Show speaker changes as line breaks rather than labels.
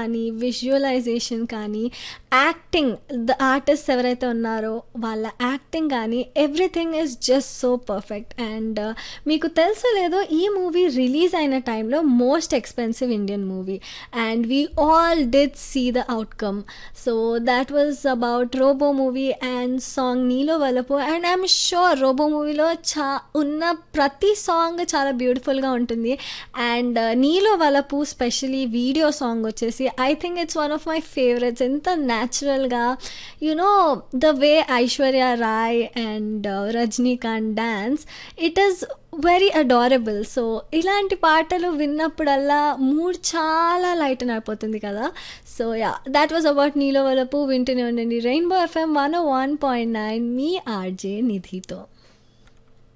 కానీ విజువలైజేషన్ కానీ acting the artist ఎవరైతే ఉన్నారో వాళ్ళ యాక్టింగ్ కానీ everything is just so perfect and మీకు తెలుసో లేదో ఈ మూవీ రిలీజ్ అయిన టైంలో most expensive Indian movie and we all did see the outcome so that was about Robo movie and song నీలో వలపు అండ్ ఐఎమ్ షూర్ రోబో మూవీలో చా ఉన్న ప్రతి సాంగ్ చాలా బ్యూటిఫుల్గా ఉంటుంది అండ్ నీలో వలపు స్పెషలీ వీడియో సాంగ్ వచ్చేసి I think it's one of my favourites ఎంత న్యాచురల్గా you know the way Aishwarya Rai and Rajinikanth dance it is very adorable so ఇలాంటి పాటలు విన్నప్పుడల్లా మూడ్ చాలా లైట్ అయిపోతుంది కదా so yeah that was about నీలో వలపు వింటూనే ఉండండి rainbow FM one one point nine మీ ఆర్జే నిధితో